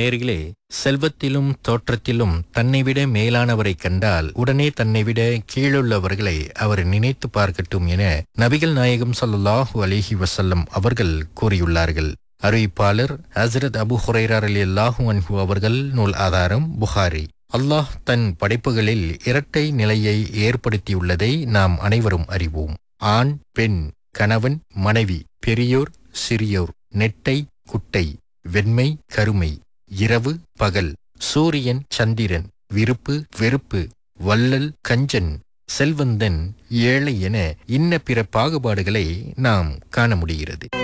நேர்களே செல்வத்திலும் தோற்றத்திலும் தன்னை விட மேலானவரை கண்டால் உடனே தன்னை விட கீழுள்ளவர்களை அவர் நினைத்து பார்க்கட்டும் என நபிகள் நாயகம் ஸல்லல்லாஹு அலைஹி வஸல்லம் அவர்கள் கூறியுள்ளார்கள் அறிவிப்பாளர் ஹஸ்ரத் அபு ஹுரைரார் அலி அல்லாஹு அன்ஹு அவர்கள் நூல் ஆதாரம் புகாரி அல்லாஹ் தன் படைப்புகளில் இரட்டை நிலையை ஏற்படுத்தியுள்ளதை நாம் அனைவரும் அறிவோம் ஆண் பெண் கணவன் மனைவி பெரியோர் சிறியோர் நெட்டை குட்டை வெண்மை கருமை இரவு பகல் சூரியன் சந்திரன் விருப்பு வெறுப்பு வள்ளல் கஞ்சன் செல்வந்தன் ஏழை என இன்ன பிற பாகுபாடுகளை நாம் காண முடிகிறது